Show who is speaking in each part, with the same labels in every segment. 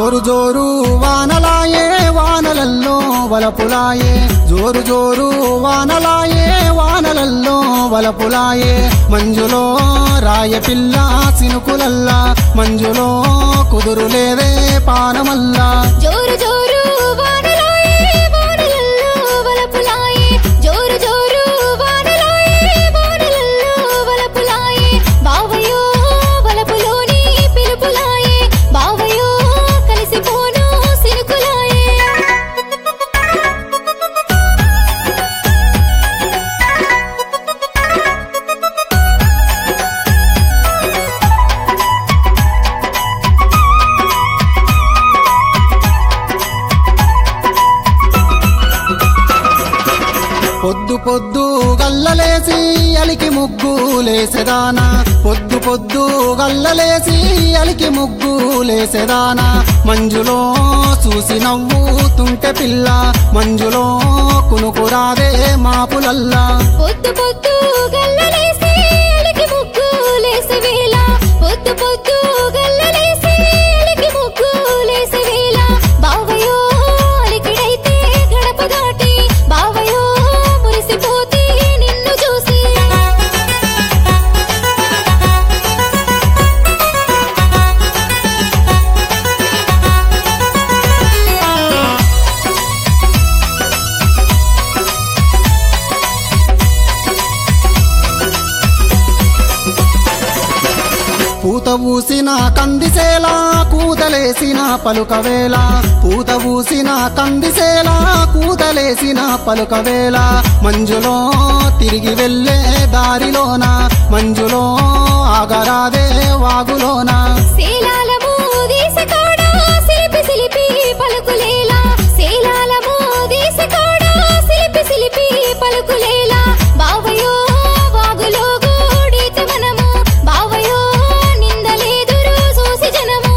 Speaker 1: జోరు జోరు వానలాయే వానలల్లో వలపులాయే జోరు జోరు వానలాయే వానలల్లో వలపులాయే మంజులో రాయ పిల్ల సినుకులల్లా మంజులో కుదురులేదే పానమల్లా
Speaker 2: జోరు జోరు వానలాయే వానలల్లో వలపులాయే జోరు జోరు వానలాయే వానలల్లో వలపులాయే బావయో వలపులోని పిలుపులాయే బావయో కలిసిపోను సినుకులాయే
Speaker 1: పొద్దు పొద్దు గల్లలేసి అలికి ముగ్గు లేసెదానా పొద్దు పొద్దు గల్లలేసి అలికి ముగ్గు లేసెదానా మంజులో చూసి నవ్వుతుంటే పిల్ల మంజులో కునుకురాదే మాపులల్లా
Speaker 2: పొద్దు పొద్దు గల్లలేసి అలికి ముగ్గు లేసి వేళ పొద్దు పొద్దు గల్లలేసి అలికి ముగ్గు లేసి వేళ బావయో అలికిడైతే గడప దాటి బావయో మురిసిపోతే నిన్ను చూసి
Speaker 1: పూత ఊసిన కందిసేలా కూతలేసిన పలుకవేళ పూత ఊసిన కందిసేలా కూతలేసిన పలుకవేళ మంజులో తిరిగి వెళ్ళే దారిలోన మంజులో ఆగరాదే వాగులోన
Speaker 2: శీలాల మోదీస కాడా సిలిపి సిలిపి పలుకులేలా శీలాల మోదీస కాడా సిలిపి సిలిపి పలుకులేలా బావయో వాగులో గూడిత మనము బావయో నిందలేదురు చూసి జనము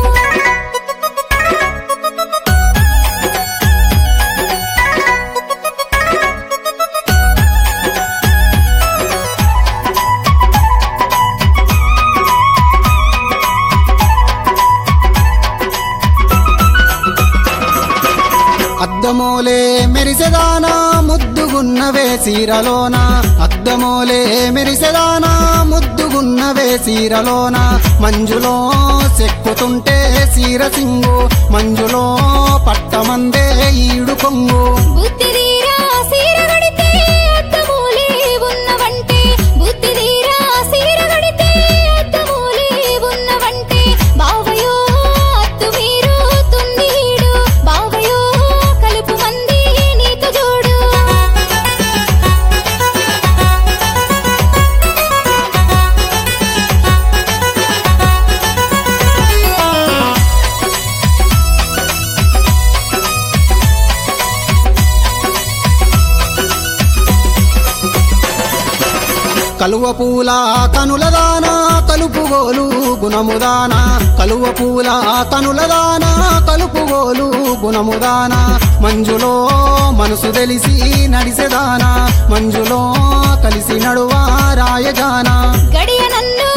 Speaker 1: అద్దమోలే మెరిసెదానా ముద్దుగున్నవే సీరలోన అద్దమోలే మెరిసెదానా ముద్దుగున్నవే సీరలోన మంజులో చెక్కుతుంటే సీర సింగు మంజులో పట్టమందే ఈడు కొంగు
Speaker 2: బుద్ధిదీరా సీరగడితే అద్దమూలే ఉన్నవంటే బుద్ధిదీరా సీరగడితే అద్దమూలే ఉన్నవంటే బావయో అద్దు మీరు తుందీడు బావయో కలుపు మంది నీతో జోడు
Speaker 1: కలువ పూల కనులదానా కలుపుగోలు గుణముదానా కలువ పూల కనులదానా కలుపుగోలు గుణముదానా మంజులో మనసు తెలిసి నడిసెదానా మంజులో కలిసి నడువా రాయజానా
Speaker 2: గడియ నన్ను